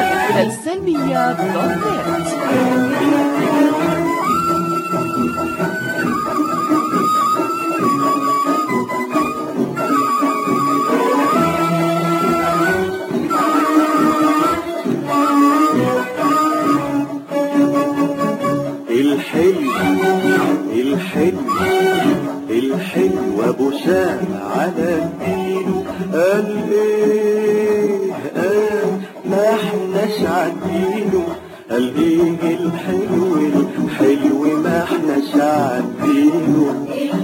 من السلمية دوت نت الحلو الحلو الحلو ابو شام على الدين قال ايه قال ما احناش عارفينه قال ايه الحلو الحلو ما احناش عارفينه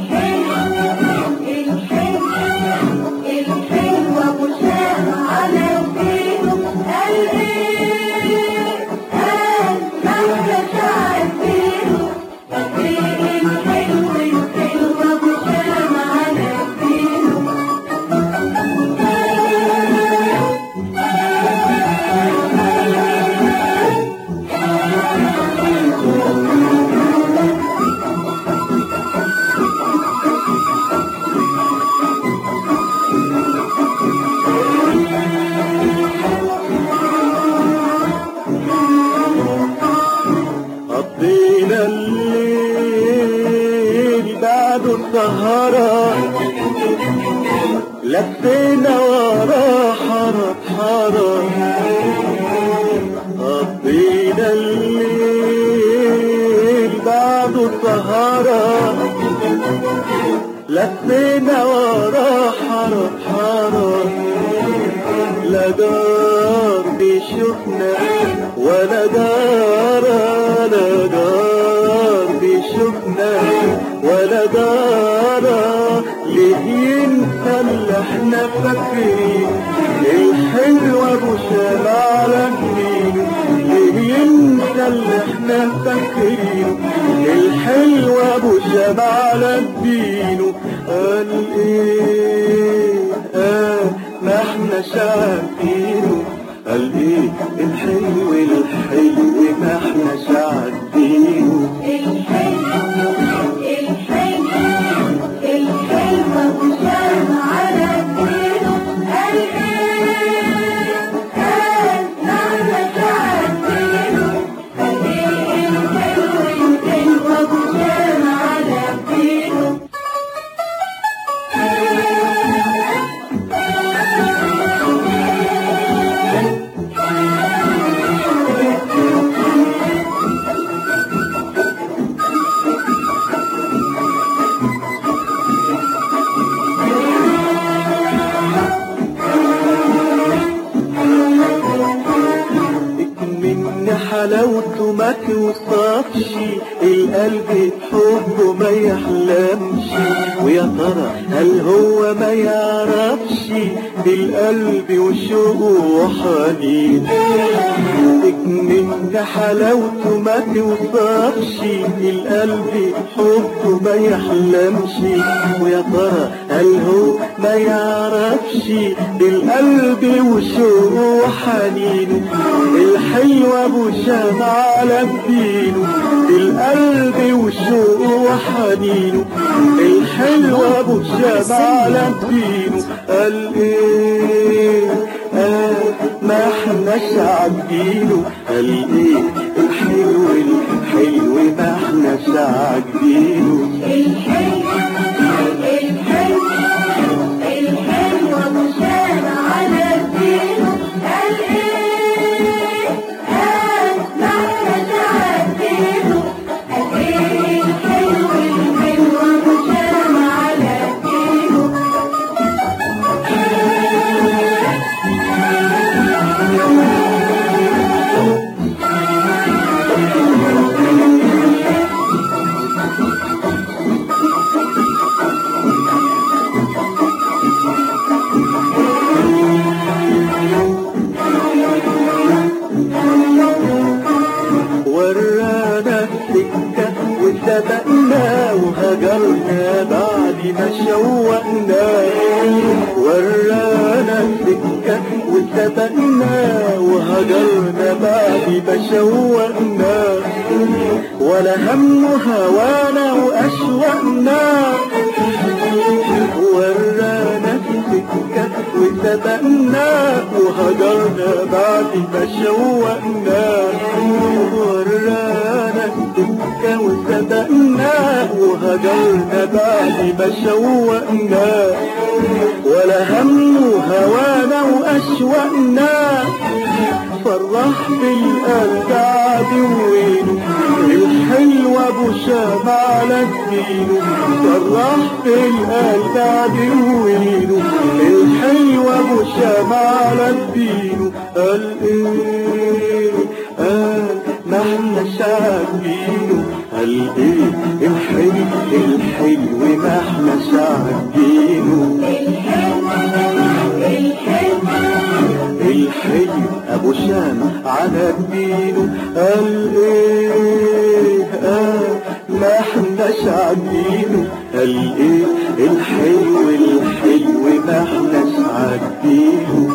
قضينا الليل بعد السهرة لفينا ورا حرب حرب قضينا الليل بعد السهرة لفينا ورا حرب حرب لا دار بيشوفنا ولا دار لا دار بيشوفنا ولا دار ليه ينسى اللي احنا فاكرين الحلو ابو شال على الجنين ليه ينسى اللي احنا فاكرين الحلو ابو شال على الدين قال ايه قال ما احنا عارفينه قال ايه الحلو الحلو ما احنا عارفينه من حلاوته ما توصفش القلب حبه ما يحلمش ويا ترى هل هو ما يعرفش بالقلب وشوقه وحنين من حلاوته ما توصفش القلب حبه ما يحلمش ويا ترى هل هو ما يعرفش بالقلب وشوقه وحنينه الحلو ابو شام على الدين القلب وشوقه وحنينه الحلو ابو شام على الدين قال ايه قال ما احناش عاجبينه قال ايه الحلو الحلو ما احناش عاجبينه ورانا السكة وسبقنا وهجرنا بعد ما شوقنا ورانا السكة وسبقنا وهجرنا بعد ما شوقنا ولا هم هوانا وأشوقنا ورانا السكة وسبقنا وهجرنا بعد ما شوقنا ورانا السكة وسبقنا وهجرنا بعد ما شوقنا ولا هم هوانا وأشوقنا فرح بالقلب عدوينه الحلو ابو شام على الدينه فرح بالقلب عدوينه الحلو ابو شام على الدينه قال ايه قال ما احناش عارفينه قال ايه الحلو الحلو ما احناش عارفينه الحلو ابو شام على الدين قال ايه قال ما احناش عارفينه قال ايه الحلو الحلو ما احناش عارفينه